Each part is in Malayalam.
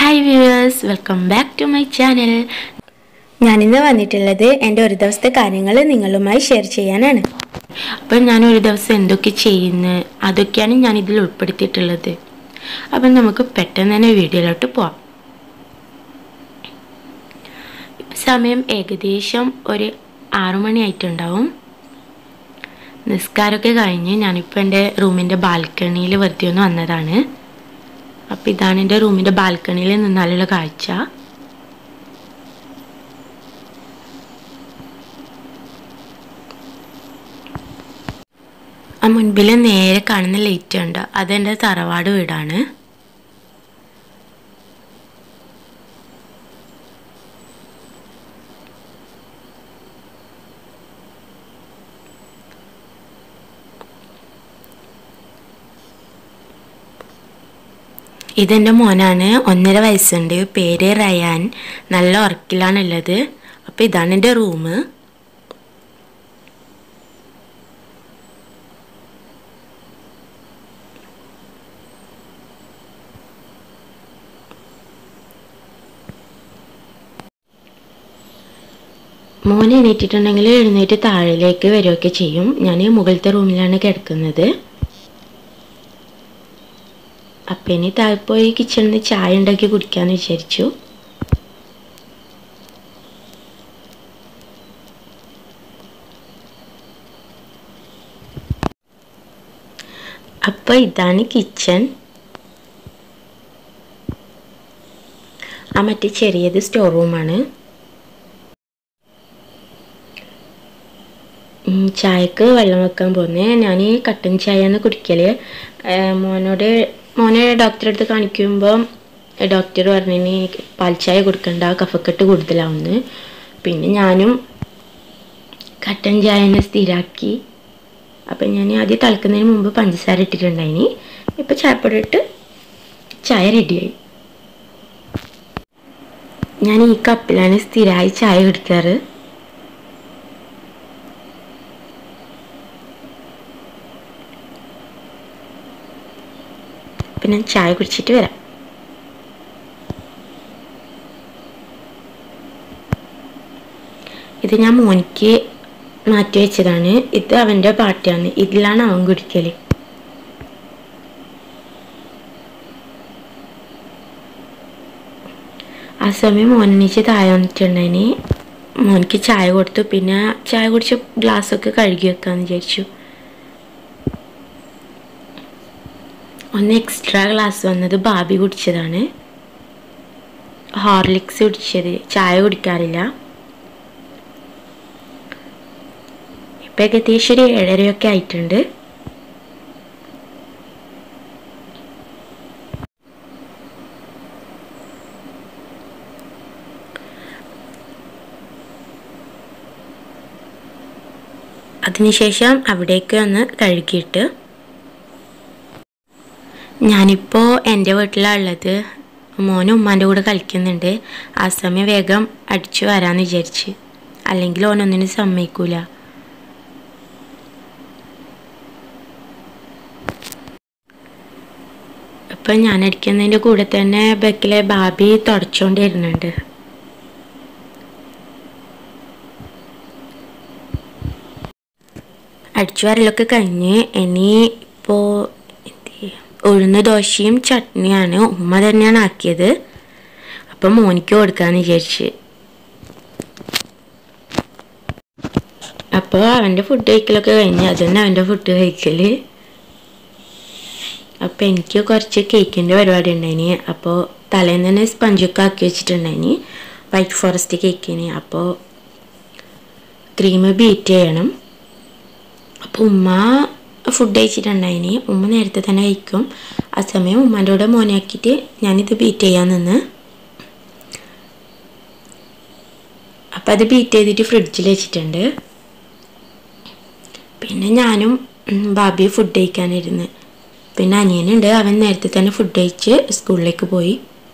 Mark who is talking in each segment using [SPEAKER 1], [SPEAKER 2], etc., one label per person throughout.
[SPEAKER 1] hi viewers welcome back to my channel
[SPEAKER 2] ഞാനിന്ന് വന്നിട്ടുള്ളത് എൻ്റെ ഒരു ദിവസത്തെ കാര്യങ്ങൾ നിങ്ങളുമായി ഷെയർ ചെയ്യാനാണ്
[SPEAKER 1] അപ്പം ഞാൻ ഒരു ദിവസം എന്തൊക്കെ ചെയ്യുന്നു അതൊക്കെയാണ് ഞാൻ ഇതിൽ ഉൾപ്പെടുത്തിയിട്ടുള്ളത് അപ്പം നമുക്ക് പെട്ടെന്ന് തന്നെ വീഡിയോയിലോട്ട് പോവാം സമയം ഏകദേശം ഒരു ആറു മണി ആയിട്ടുണ്ടാവും നിസ്കാരമൊക്കെ കഴിഞ്ഞ് ഞാനിപ്പോൾ എൻ്റെ റൂമിൻ്റെ ബാൽക്കണിയിൽ വെറുതെ ഒന്ന് വന്നതാണ് അപ്പോൾ ഇതാണ് എൻ്റെ റൂമിൻ്റെ ബാൽക്കണിയിൽ നിന്നാലുള്ള കാഴ്ച ആ മുൻപിൽ നേരെ കാണുന്ന ലൈറ്റ് ഉണ്ട് അതെൻ്റെ തറവാട് വീടാണ് ഇതെൻ്റെ മോനാണ് ഒന്നര വയസ്സുണ്ട് പേര് റയാൻ നല്ല ഉറക്കിലാണുള്ളത് അപ്പോൾ ഇതാണ് എൻ്റെ റൂം മോൻ എണീറ്റിട്ടുണ്ടെങ്കിൽ എഴുന്നേറ്റ് താഴേലേക്ക് വരികയൊക്കെ ചെയ്യും ഞാൻ മുകളിലത്തെ റൂമിലാണ് കിടക്കുന്നത് അപ്പം ഇനി താഴെ പോയി കിച്ചണിൽ നിന്ന് ചായ ഉണ്ടാക്കി കുടിക്കാമെന്ന് വിചാരിച്ചു അപ്പോൾ ഇതാണ് കിച്ചൺ ആ മറ്റേ ചെറിയത് സ്റ്റോർ റൂമാണ് ഉം, ചായക്ക് വെള്ളം വെക്കാൻ പോകുന്നത് ഞാൻ ഈ കട്ടൻ ചായയാണ് കുടിക്കൽ മോനോട് മോനെ ഡോക്ടറെ അടുത്ത് കാണിക്കുമ്പോൾ ഡോക്ടർ പറഞ്ഞിന് പാൽ ചായ കൊടുക്കണ്ട കഫക്കെട്ട് കൂടുതലാവുന്നു പിന്നെ ഞാനും കട്ടൻ ചായനെ സ്ഥിരാക്കി അപ്പം ഞാൻ ആദ്യം തിളക്കുന്നതിന് മുമ്പ് പഞ്ചസാര ഇട്ടിട്ടുണ്ടായിനി ഇപ്പം ചായപ്പൊടി ഇട്ട് ചായ റെഡിയായി ഞാൻ ഈ കപ്പിലാണ് സ്ഥിരമായി ചായ കുടിക്കാറ് പിന്നെ ചായ കുടിച്ചിട്ട് വരാം ഇത് ഞാൻ മോനിക്ക് മാറ്റി വെച്ചതാണ് ഇത് അവൻ്റെ പാർട്ടിയാണ് ഇതിലാണ് അവൻ കുടിക്കല് ആ സമയം മോനെണീച്ച് താഴെ വന്നിട്ടുണ്ടായിന് മോനിക്ക് ചായ കൊടുത്തു പിന്നെ ചായ കുടിച്ച ഗ്ലാസ്സൊക്കെ കഴുകി വെക്കാന്ന് വിചാരിച്ചു ഒന്ന് എക്സ്ട്രാ ഗ്ലാസ് വന്നത് ബാബി കുടിച്ചതാണ് ഹോർലിക്സ് കുടിച്ചത് ചായ കുടിക്കാറില്ല ഇപ്പം ഏകദേശം ഒരു ഏഴരയൊക്കെ ആയിട്ടുണ്ട് അതിനുശേഷം അവിടേക്ക് ഒന്ന് കഴുകിയിട്ട് ഞാനിപ്പോൾ എൻ്റെ വീട്ടിലാണ് ഉള്ളത് മോനും ഉമ്മാൻ്റെ കൂടെ കളിക്കുന്നുണ്ട് ആ സമയം വേഗം അടിച്ചു വരാമെന്ന് വിചാരിച്ച് അല്ലെങ്കിൽ ഓനൊന്നിനും സമ്മതിക്കൂല ഇപ്പം ഞാൻ അടിക്കുന്നതിൻ്റെ കൂടെ തന്നെ ബെക്കിലെ ബാബി തുടച്ചുകൊണ്ട് വരുന്നുണ്ട് അടിച്ചു വരലൊക്കെ കഴിഞ്ഞ് ഇനി ഇപ്പോൾ ഉഴുന്ന ദോശയും ചട്നിയാണ് ഉമ്മ തന്നെയാണ് ആക്കിയത് അപ്പം മോനിക്ക് കൊടുക്കാന്ന് വിചാരിച്ച് അപ്പോൾ അവൻ്റെ ഫുഡ് കഴിക്കലൊക്കെ കഴിഞ്ഞ് അതന്നെ അവൻ്റെ ഫുഡ് കഴിക്കല് അപ്പോൾ എനിക്ക് കുറച്ച് കേക്കിൻ്റെ പരിപാടി ഉണ്ടായിനി അപ്പോൾ തലേന്ന് തന്നെ സ്പഞ്ചൊക്കെ ആക്കി വെച്ചിട്ടുണ്ടായിനി വൈറ്റ് ഫോറസ്റ്റ് കേക്കിന് അപ്പോൾ ക്രീം ബീറ്റ് ചെയ്യണം അപ്പോൾ ഉമ്മ ഫുഡ് കഴിച്ചിട്ടുണ്ടായിനി ഉമ്മ നേരത്തെ തന്നെ കഴിക്കും ആ സമയം ഉമ്മാൻ്റെ കൂടെ മോനാക്കിയിട്ട് ഞാനിത് ബീറ്റ് ചെയ്യാൻ നിന്ന് അപ്പം അത് ബീറ്റ് ചെയ്തിട്ട് ഫ്രിഡ്ജിൽ വെച്ചിട്ടുണ്ട് പിന്നെ ഞാനും ഉം, ബാബി ഫുഡ് കഴിക്കാനിരുന്ന് പിന്നെ അനിയനുണ്ട് അവൻ നേരത്തെ തന്നെ ഫുഡ് കഴിച്ച് സ്കൂളിലേക്ക് പോയി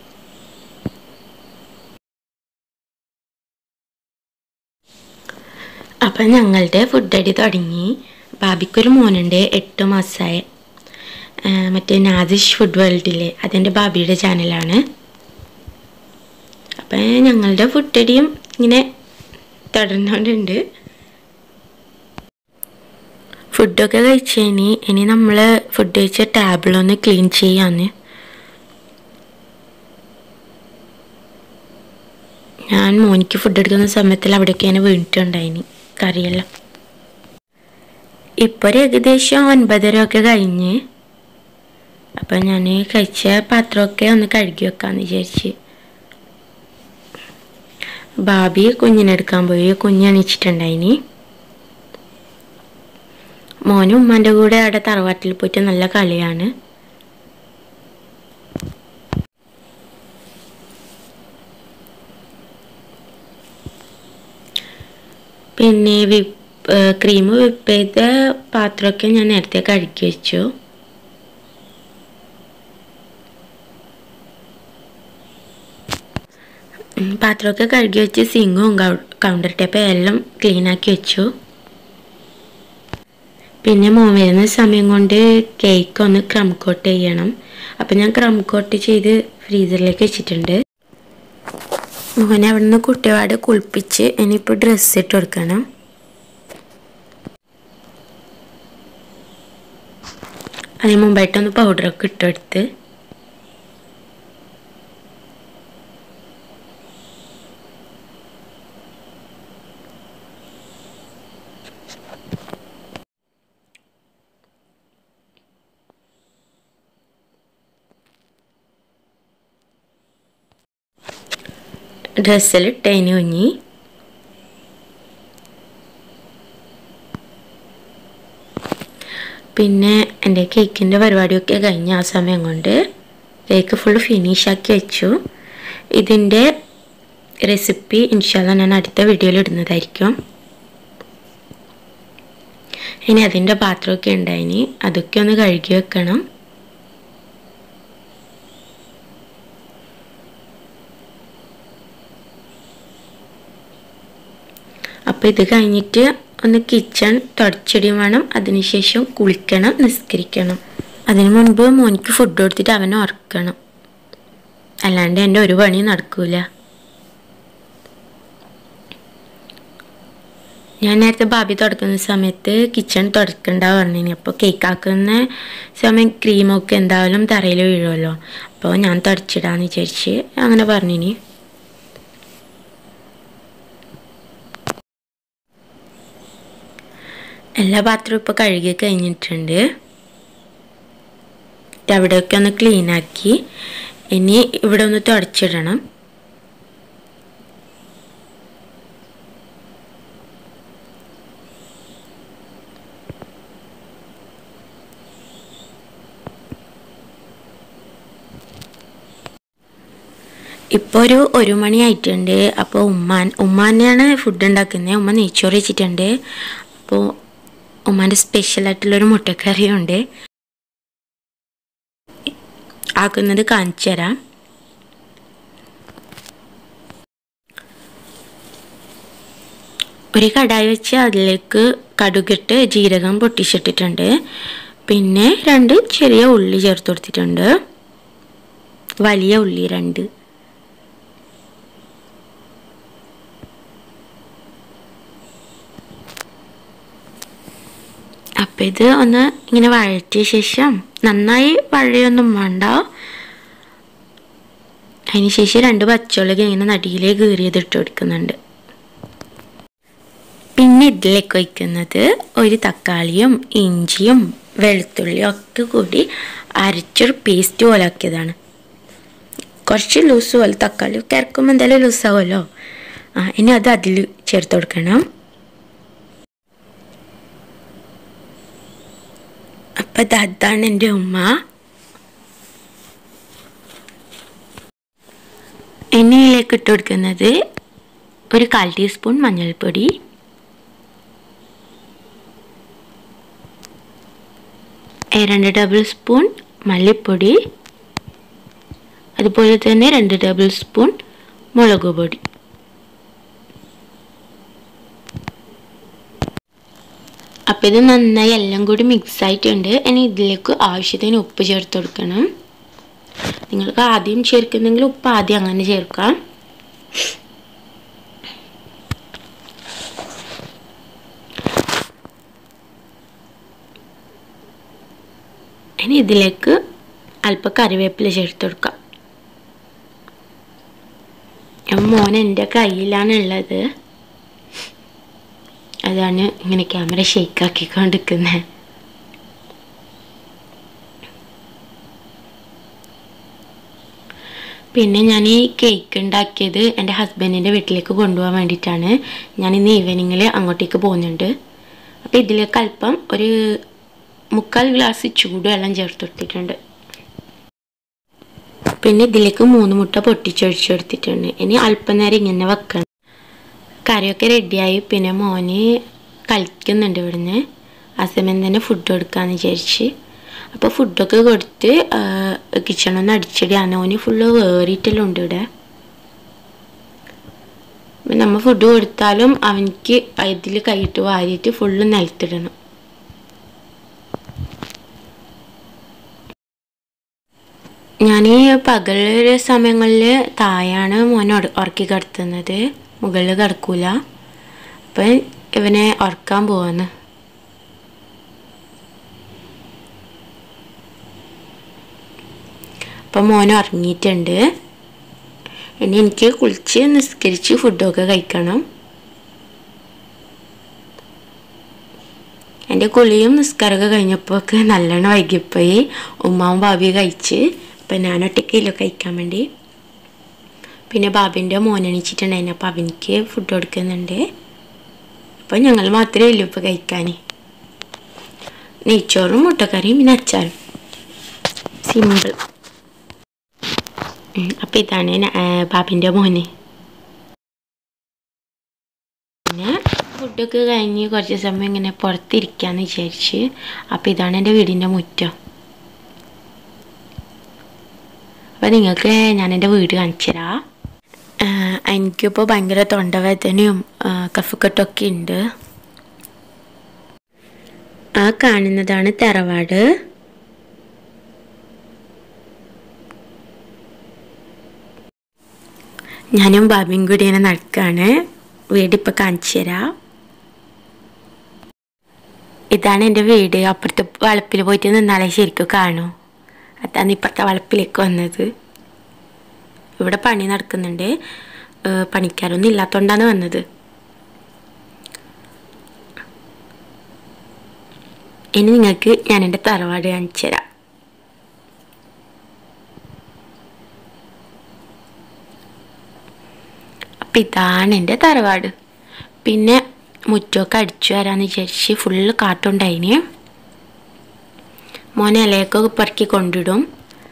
[SPEAKER 1] അപ്പം ഞങ്ങളുടെ ഫുഡ് അടി തുടങ്ങി ബാബിക്കൊരു മോനുണ്ട് എട്ട് മാസമായ മറ്റേ നാദിഷ് ഫുഡ് വേൾഡിലെ അതെൻ്റെ ബാബിയുടെ ചാനലാണ് അപ്പം ഞങ്ങളുടെ ഫുഡടിയും ഇങ്ങനെ തുടർന്നുകൊണ്ടുണ്ട് ഫുഡൊക്കെ കഴിച്ചതിന് ഇനി നമ്മൾ ഫുഡ് കഴിച്ച ടാബിളൊന്ന് ക്ലീൻ ചെയ്യാന്ന് ഞാൻ മോനിക്ക് ഫുഡ് എടുക്കുന്ന സമയത്തിൽ അവിടേക്ക് ഞാൻ വീണിട്ടുണ്ടായിനി കറിയെല്ലാം ഇപ്പോൾ ഒരു ഏകദേശം ഒൻപതര ഒക്കെ കഴിഞ്ഞ് അപ്പം ഞാൻ കഴിച്ച പാത്രമൊക്കെ ഒന്ന് കഴുകി വെക്കാമെന്ന് വിചാരിച്ച് ബാബി കുഞ്ഞിനെടുക്കാൻ പോയി കുഞ്ഞെണീച്ചിട്ടുണ്ടായിനി മോനും ഉമ്മാൻ്റെ കൂടെ അവിടെ തറവാട്ടിൽ പോയിട്ട് നല്ല കളിയാണ് പിന്നെ വിപ്പ് ക്രീം വിപ്പ് ചെയ്ത പാത്രമൊക്കെ ഞാൻ നേരത്തെ കഴുകി വെച്ചു ഉം, പാത്രമൊക്കെ കഴുകി വെച്ച് സിങ്കും കൗണ്ടർ ടേപ്പും എല്ലാം ക്ലീൻ ആക്കി വെച്ചു പിന്നെ മോൻ വരുന്ന സമയം കൊണ്ട് കേക്ക് ഒന്ന് ക്രം കോട്ട് ചെയ്യണം അപ്പം ഞാൻ ക്രം കോട്ട് ചെയ്ത് ഫ്രീസറിലേക്ക് വെച്ചിട്ടുണ്ട് മോനെ അവിടെ നിന്ന് കുട്ടിപാട് കുളിപ്പിച്ച് ഇനിയിപ്പോൾ ഡ്രസ്സ് ഇട്ട് കൊടുക്കണം അതിന് മുമ്പായിട്ടൊന്ന് പൗഡറൊക്കെ ഇട്ടെടുത്ത് ഡ്രസ്സിൽ ഇട്ടതിന് കുഞ്ഞി പിന്നെ എൻ്റെ കേക്കിൻ്റെ പരിപാടിയൊക്കെ കഴിഞ്ഞ ആ സമയം കൊണ്ട് കേക്ക് ഫുൾ ഫിനിഷാക്കി വെച്ചു ഇതിൻ്റെ റെസിപ്പി ഇൻഷാല്ല ഞാൻ അടുത്ത വീഡിയോയിൽ ഇടുന്നതായിരിക്കും ഇനി അതിൻ്റെ പാത്രമൊക്കെ ഉണ്ടായിനി അതൊക്കെ ഒന്ന് കഴുകി വെക്കണം അപ്പോൾ ഇത് കഴിഞ്ഞിട്ട് ഒന്ന് കിച്ചൺ തുടച്ചിടുകയും വേണം അതിനുശേഷം കുളിക്കണം നിസ്കരിക്കണം അതിനു മുൻപ് മോനിക്ക് ഫുഡ് കൊടുത്തിട്ട് അവനെ ഉറക്കണം അല്ലാണ്ട് എൻ്റെ ഒരു പണി നടക്കൂല ഞാൻ നേരത്തെ ബാബി തുടക്കുന്ന സമയത്ത് കിച്ചൺ തുടക്കണ്ട പറഞ്ഞിനി അപ്പോൾ കേക്ക് ആക്കുന്ന സമയം ക്രീമൊക്കെ എന്തായാലും തറയിൽ വീഴുമല്ലോ അപ്പോൾ ഞാൻ തുടച്ചിടാന്ന് വിചാരിച്ച് അങ്ങനെ പറഞ്ഞിനി എല്ലാ പാത്രവും ഇപ്പോൾ കഴുകി കഴിഞ്ഞിട്ടുണ്ട് അവിടെയൊക്കെ ഒന്ന് ക്ലീൻ ആക്കി ഇനി ഇവിടെ ഒന്ന് തുടച്ചിടണം ഇപ്പോൾ ഒരു ഒരു മണി ആയിട്ടുണ്ട് അപ്പോൾ ഉമ്മാൻ ഉമ്മ തന്നെയാണ് ഫുഡ് ഉണ്ടാക്കുന്നത് ഉമ്മ നെയ്ച്ചോറ് വെച്ചിട്ടുണ്ട് അപ്പോൾ ഉമ്മാൻ്റെ സ്പെഷ്യലായിട്ടുള്ളൊരു മുട്ടക്കറിയും ഉണ്ട് ആക്കുന്നത് കാണിച്ചു തരാം ഒരു കടായി വെച്ച് അതിലേക്ക് കടുകിട്ട് ജീരകം പൊട്ടിച്ചിട്ടിട്ടുണ്ട് പിന്നെ രണ്ട് ചെറിയ ഉള്ളി ചേർത്ത് കൊടുത്തിട്ടുണ്ട് വലിയ ഉള്ളി രണ്ട് അപ്പം ഇത് ഒന്ന് ഇങ്ങനെ വഴറ്റിയ ശേഷം നന്നായി വഴയൊന്നും വേണ്ട അതിന് ശേഷം രണ്ട് പച്ചമുളക് ഇങ്ങനെ നടിയിലേക്ക് കീറിയത് ഇട്ട് കൊടുക്കുന്നുണ്ട് പിന്നെ ഇതിലേക്ക് വയ്ക്കുന്നത് ഒരു തക്കാളിയും ഇഞ്ചിയും വെളുത്തുള്ളിയും ഒക്കെ കൂടി അരച്ചൊരു പേസ്റ്റ് പോലെ ആക്കിയതാണ് കുറച്ച് ലൂസ് പോലെ തക്കാളി ഒക്കെ ഇറക്കുമ്പോൾ എന്തായാലും ലൂസാവുമല്ലോ ആ ഇനി അത് അതിൽ ചേർത്ത് കൊടുക്കണം അപ്പം ഇത് അതാണ് എൻ്റെ ഉമ്മ എണ്ണയിലേക്ക് ഇട്ട് കൊടുക്കുന്നത് ഒരു കാൽ ടീസ്പൂൺ മഞ്ഞൾപ്പൊടി രണ്ട് ടേബിൾ സ്പൂൺ മല്ലിപ്പൊടി അതുപോലെ തന്നെ രണ്ട് ടേബിൾ സ്പൂൺ മുളക് പൊടി അപ്പം ഇത് നന്നായി എല്ലാം കൂടി മിക്സ് ആയിട്ടുണ്ട് ഇനി ഇതിലേക്ക് ആവശ്യത്തിന് ഉപ്പ് ചേർത്ത് കൊടുക്കണം നിങ്ങൾക്ക് ആദ്യം ചേർക്കുന്നെങ്കിൽ ഉപ്പ് ആദ്യം അങ്ങനെ ചേർക്കാം ഇനി ഇതിലേക്ക് അല്പം കറിവേപ്പില ചേർത്ത് കൊടുക്കാം മോൻ എൻ്റെ കയ്യിലാണ് ഉള്ളത് അതാണ് ഇങ്ങനെ ക്യാമറ ഷെയ്ക്കാക്കിക്കൊണ്ടിരിക്കുന്നത് പിന്നെ ഞാൻ ഈ കേക്ക് ഉണ്ടാക്കിയത് എൻ്റെ ഹസ്ബൻഡിൻ്റെ വീട്ടിലേക്ക് കൊണ്ടുപോകാൻ വേണ്ടിയിട്ടാണ് ഞാൻ ഇന്ന് ഈവനിങ്ങിൽ അങ്ങോട്ടേക്ക് പോകുന്നുണ്ട് അപ്പോൾ ഇതിലേക്ക് അല്പം ഒരു മുക്കാൽ ഗ്ലാസ് ചൂടുവെള്ളം ചേർത്ത് കൊടുത്തിട്ടുണ്ട് പിന്നെ ഇതിലേക്ക് മൂന്ന് മുട്ട പൊട്ടിച്ചൊഴിച്ച് കൊടുത്തിട്ടുണ്ട് ഇനി അല്പം നേരം ഇങ്ങനെ വെക്കണം കറിയൊക്കെ റെഡിയായി പിന്നെ മോന് കളിക്കുന്നുണ്ട് ഇവിടുന്ന് ആ സമയം തന്നെ ഫുഡ് കൊടുക്കാമെന്ന് വിചാരിച്ച് അപ്പോൾ ഫുഡൊക്കെ കൊടുത്ത് കിച്ചണൊന്ന് അടിച്ചിടുകയാണ് ഓന് ഫുള്ള് വേറിയിട്ടെല്ലാം ഉണ്ട് ഇവിടെ നമ്മൾ ഫുഡ് കൊടുത്താലും അവനിക്ക് ഇതിൽ കൈയിട്ട് വാരിയിട്ട് ഫുള്ള് നിലത്തിടണം ഞാൻ പകൽ സമയങ്ങളിൽ തായാണ് മോനെ ഉറക്കി കിടത്തുന്നത് മുകളിൽ കിടക്കൂല അപ്പം ഇവനെ ഉറക്കാൻ പോവാന്ന് അപ്പം മോൻ ഉറങ്ങിയിട്ടുണ്ട് ഇനി എനിക്ക് കുളിച്ച് നിസ്കരിച്ച് ഫുഡൊക്കെ കഴിക്കണം എൻ്റെ കുളിയും നിസ്കാരമൊക്കെ കഴിഞ്ഞപ്പോഴൊക്കെ നല്ലോണം വൈകിപ്പോയി ഉമ്മാവും ഭാബിയും കഴിച്ച് അപ്പം ഞാൻ ഒറ്റയ്ക്കല്ലോ കഴിക്കാൻ വേണ്ടി പിന്നെ ബാബിൻ്റെ മോനെണിച്ചിട്ടുണ്ടായിരുന്നു അപ്പം അവനിക്ക് ഫുഡ് കൊടുക്കുന്നുണ്ട് അപ്പം ഞങ്ങൾ മാത്രമേ ഉള്ളൂ ഇപ്പോൾ കഴിക്കാൻ നെയ്ച്ചോറും മുട്ടക്കറിയും പിന്നെ അച്ചാറും സിമ്പിൾ അപ്പം ഇതാണ് ബാബിൻ്റെ മോന് പിന്നെ ഫുഡൊക്കെ കഴിഞ്ഞ് കുറച്ച് സമയം ഇങ്ങനെ പുറത്തിരിക്കാന്ന് വിചാരിച്ച് അപ്പം ഇതാണ് എൻ്റെ വീടിൻ്റെ മുറ്റം അപ്പം നിങ്ങൾക്ക് ഞാൻ എൻ്റെ വീട് കാണിച്ചു തരാം എനിക്കിപ്പോൾ ഭയങ്കര തൊണ്ടവേദനയും കഫക്കെട്ടൊക്കെ ഉണ്ട് ആ കാണുന്നതാണ് തറവാട് ഞാനും ബാബിയും കൂടി ഇങ്ങനെ നടക്കാണ് വീടിപ്പോൾ കാണിച്ചു തരാം ഇതാണ് എൻ്റെ വീട് അപ്പുറത്തെ വളപ്പിൽ പോയിട്ട് നിന്നാലേ ശരിക്കും കാണൂ അതാണ് ഇപ്പുറത്തെ വളപ്പിലേക്ക് വന്നത് ഇവിടെ പണി നടക്കുന്നുണ്ട് പണിക്കാരൊന്നും ഇല്ലാത്തതുകൊണ്ടാണ് വന്നത് ഇനി നിങ്ങൾക്ക് ഞാൻ എൻ്റെ തറവാട് കാണിച്ചു തരാം അപ്പം ഇതാണ് എൻ്റെ തറവാട് പിന്നെ മുറ്റമൊക്കെ അടിച്ചു വരാമെന്ന് വിചാരിച്ച് ഫുള്ള് കാട്ടുണ്ടായിന് മോനെ ഇലയൊക്കെ പെറുക്കി കൊണ്ടിടും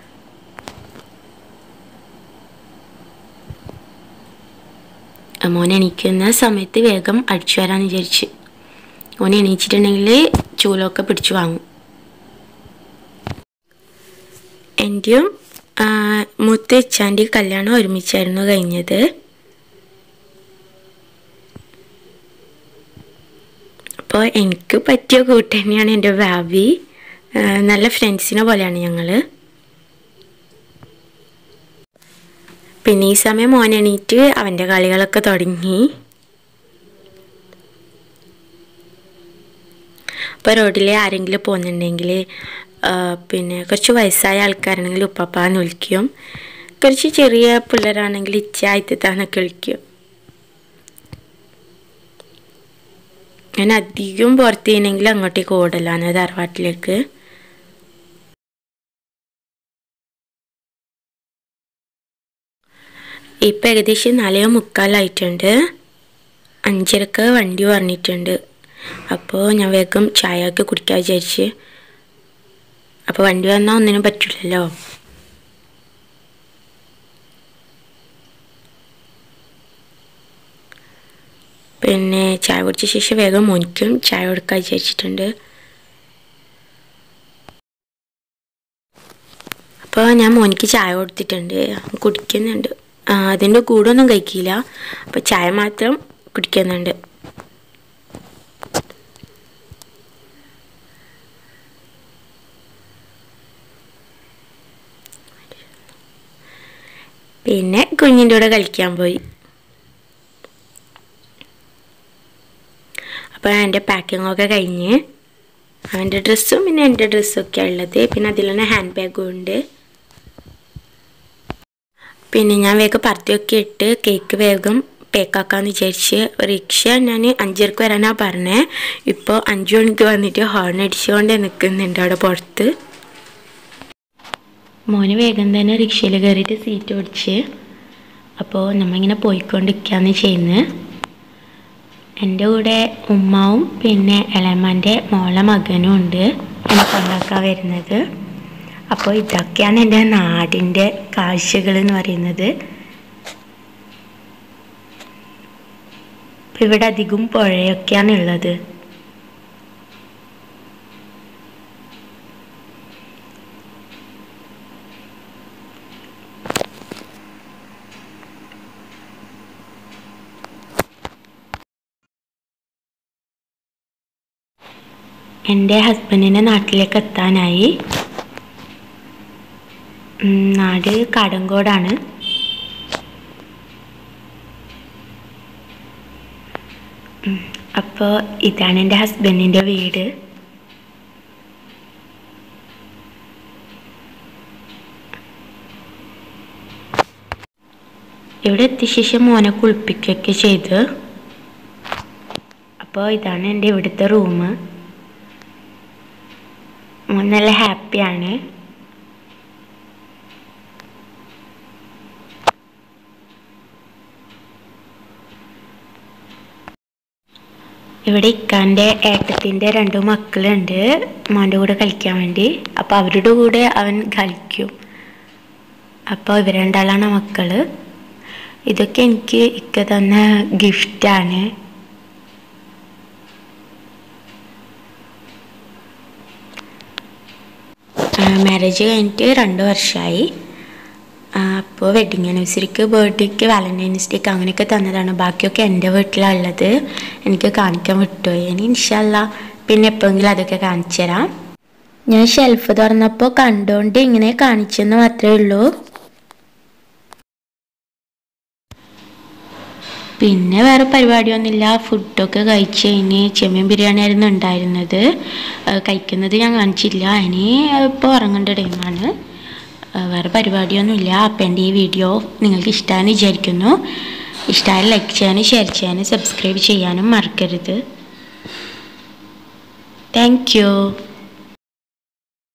[SPEAKER 1] മോൻ എണീക്കുന്ന സമയത്ത് വേഗം അടിച്ചു വരാമെന്ന് വിചാരിച്ച് മോൻ എണീച്ചിട്ടുണ്ടെങ്കിൽ ചൂലൊക്കെ പിടിച്ചു വാങ്ങും എൻ്റെയും മുത്തച്ഛാൻ്റെ കല്യാണം ഒരുമിച്ചായിരുന്നു കഴിഞ്ഞത് അപ്പോൾ എനിക്ക് പറ്റിയ കൂട്ടുതന്നെയാണ് എൻ്റെ ഭാവി നല്ല ഫ്രണ്ട്സിനെ പോലെയാണ് ഞങ്ങൾ പിന്നെ ഈ സമയം മോൻ എണീറ്റ് അവൻ്റെ കളികളൊക്കെ തുടങ്ങി അപ്പോൾ റോഡിൽ ആരെങ്കിലും പോകുന്നുണ്ടെങ്കിൽ പിന്നെ കുറച്ച് വയസ്സായ ആൾക്കാരാണെങ്കിൽ ഉപ്പാപ്പാന്ന് വിളിക്കും കുറച്ച് ചെറിയ പിള്ളേരാണെങ്കിൽ ഇച്ചായത്താന്നൊക്കെ വിളിക്കും ഞാൻ അധികം പുറത്ത് ചെയ്യുന്നെങ്കിൽ അങ്ങോട്ടേക്ക് ഓടലാണ് തറവാട്ടിലേക്ക് ഇപ്പം ഏകദേശം നാലേ മുക്കാലായിട്ടുണ്ട് അഞ്ചരക്ക് വണ്ടി പറഞ്ഞിട്ടുണ്ട് അപ്പോൾ ഞാൻ വേഗം ചായ ഒക്കെ കുടിക്കാൻ വിചാരിച്ച് അപ്പോൾ വണ്ടി വന്നാൽ ഒന്നിനും പറ്റില്ലല്ലോ പിന്നെ ചായ കുടിച്ച ശേഷം വേഗം മോനിക്കും ചായ കൊടുക്കാൻ വിചാരിച്ചിട്ടുണ്ട് അപ്പോൾ ഞാൻ മോനിക്ക് ചായ കൊടുത്തിട്ടുണ്ട് കുടിക്കുന്നുണ്ട് അതിൻ്റെ കൂടെ ഒന്നും കഴിക്കില്ല അപ്പോൾ ചായ മാത്രം കുടിക്കുന്നുണ്ട് പിന്നെ കുഞ്ഞിൻ്റെ കൂടെ കളിക്കാൻ പോയി അപ്പോൾ എൻ്റെ പാക്കിങ്ങൊക്കെ കഴിഞ്ഞ് അവൻ്റെ ഡ്രസ്സും പിന്നെ എൻ്റെ ഡ്രസ്സും ഒക്കെ ഉള്ളത് പിന്നെ അതിൽ തന്നെ ഹാൻഡ് ബാഗും ഉണ്ട് പിന്നെ ഞാൻ വേഗം പർദ്ദയൊക്കെ ഇട്ട് കേക്ക് വേഗം പേക്കാക്കാന്ന് വിചാരിച്ച് റിക്ഷ ഞാൻ അഞ്ചരക്ക് വരാനാണ് പറഞ്ഞത് ഇപ്പോൾ അഞ്ച് മണിക്ക് വന്നിട്ട് ഹോൺ അടിച്ചുകൊണ്ട് നിൽക്കുന്നുണ്ട് അവിടെ പുറത്ത് മോന് വേഗം തന്നെ റിക്ഷയിൽ കയറിയിട്ട് സീറ്റ് ഓടിച്ച് അപ്പോൾ നമ്മളിങ്ങനെ പോയിക്കൊണ്ടിരിക്കുകയാണ് ചെയ്യുന്നത് എൻ്റെ കൂടെ ഉമ്മാവും പിന്നെ ഇളയമ്മൻ്റെ മോളെ മകനും ഉണ്ട് എന്നെ കൊണ്ടാക്കാൻ വരുന്നത് അപ്പോൾ ഇതൊക്കെയാണ് എൻ്റെ നാടിൻ്റെ കാഴ്ചകൾ എന്ന് പറയുന്നത് ഇപ്പം ഇവിടെ അധികം പുഴയൊക്കെയാണ് ഉള്ളത് എൻ്റെ ഹസ്ബൻഡിൻ്റെ നാട്ടിലേക്ക് എത്താനായി ഉം, നാട് കാടങ്കോടാണ് അപ്പോൾ ഇതാണ് എൻ്റെ ഹസ്ബൻഡിൻ്റെ വീട് ഇവിടെ എത്തിയ ശേഷം മോനെ കുളിപ്പിക്കുകയൊക്കെ ചെയ്ത് അപ്പോൾ ഇതാണ് എൻ്റെ ഇവിടുത്തെ റൂം മോൻ നല്ല ഹാപ്പിയാണ് ഇവിടെ ഇക്കാൻ്റെ ഏട്ടത്തിൻ്റെ രണ്ട് മക്കളുണ്ട് മോൻ്റെ കൂടെ കളിക്കാൻ വേണ്ടി അപ്പോൾ അവരുടെ കൂടെ അവൻ കളിക്കും അപ്പോൾ ഇവർ രണ്ടാളാണ് മക്കള് ഇതൊക്കെ എനിക്ക് ഇക്ക തന്ന ഗിഫ്റ്റാണ് മാരേജ് കഴിഞ്ഞിട്ട് രണ്ട് വർഷമായി അപ്പോൾ വെഡിങ് ആനിവേഴ്സറിക്ക് ബർത്ത്ഡേക്ക് വാലൻറ്റൈൻസ് ഡേക്ക് അങ്ങനെയൊക്കെ തന്നതാണ് ബാക്കിയൊക്കെ എൻ്റെ വീട്ടിലാണ് ഉള്ളത് എനിക്ക് കാണിക്കാൻ വിട്ടുപോയി ഇനി ഇൻഷല്ല പിന്നെ എപ്പോഴെങ്കിലും അതൊക്കെ കാണിച്ചു തരാം
[SPEAKER 2] ഞാൻ ഷെൽഫ് തുറന്നപ്പോൾ കണ്ടുകൊണ്ട് ഇങ്ങനെ കാണിച്ചെന്ന് മാത്രമേ ഉള്ളൂ
[SPEAKER 1] പിന്നെ വേറെ പരിപാടിയൊന്നുമില്ല ഫുഡൊക്കെ കഴിച്ച് കഴിഞ്ഞ് ചെമ്മീൻ ബിരിയാണി ആയിരുന്നു ഉണ്ടായിരുന്നത് ആ, കഴിക്കുന്നത് ഞാൻ കാണിച്ചില്ല ഇനി ഇപ്പോൾ ഉറങ്ങേണ്ട ടൈമാണ് ആ, വേറെ പരിപാടിയൊന്നുമില്ല അപ്പം എൻ്റെ ഈ വീഡിയോ നിങ്ങൾക്ക് ഇഷ്ടമാണെന്ന് വിചാരിക്കുന്നു ഇഷ്ടമായ ലൈക്ക് ചെയ്യാനും ഷെയർ ചെയ്യാനും സബ്സ്ക്രൈബ് ചെയ്യാനും മറക്കരുത് താങ്ക് യു